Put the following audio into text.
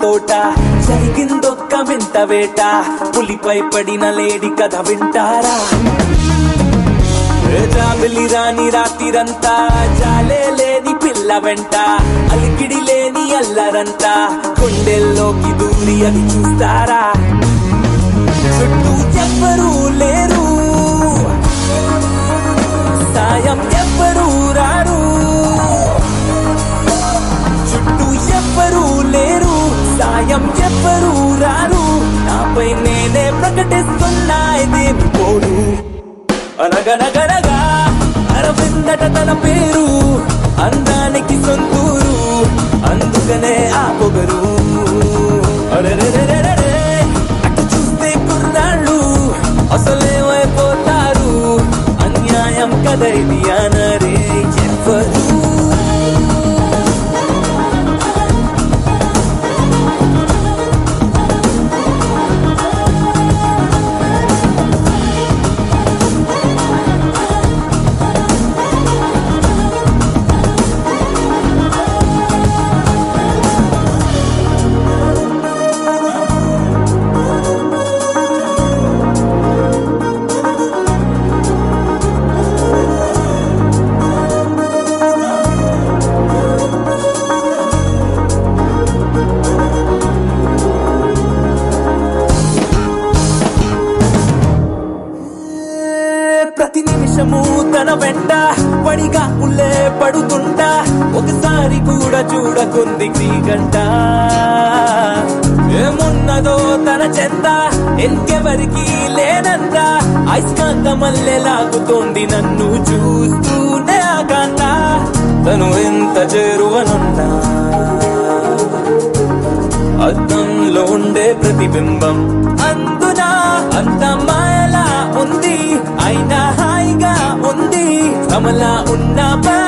తోట జరిగిందొక్క వింత వేట పులిపై పడిన లేడి కథ వింటారా జాబిలి రాని రాత్రిరంతా జాలే లేని పిల్ల వెంట అలికిడి లేని అల్లరంతా కొండెల్లోకి దూరి అది చూస్తారా చుట్టూ ఎవ్వరూ లేరు సాయం ఎవ్వరూ రారు చుట్టూ ఎవ్వరూ లేరు సాయం ఎవ్వరూ రారు నాపై నేనే ప్రకటిస్తున్నా ఇదేమి పోడు అనగనగనగా అరవిందట తన పేరు అందానికి సొంతూరు అందుకనే ఆ పొగరు అరెరెరెరెరెరే, అటు చూస్తే కుర్రాళ్ళు అసలేమైపోతారు అన్యాయం కదా ఇది అనరే ఎవ్వరు ప్రతి నిమిషము తన వెంట పడిగా ఉల్లే పడుతుంటా ఒకసారి కూడా చూడకుంది గంట ఏమున్నదో తన చెంత ఇంకెవరికి లేనంత అయస్కాంత మల్లె లాగుతోంది నన్ను చూస్తూనే ఆకాంత తను ఎంత చేరువనున్నా అద్దంలో ఉండే ప్రతిబింబం అందున అంత మాయలా ఉంది అయినా హాయిగా ఉంది కమలా ఉన్న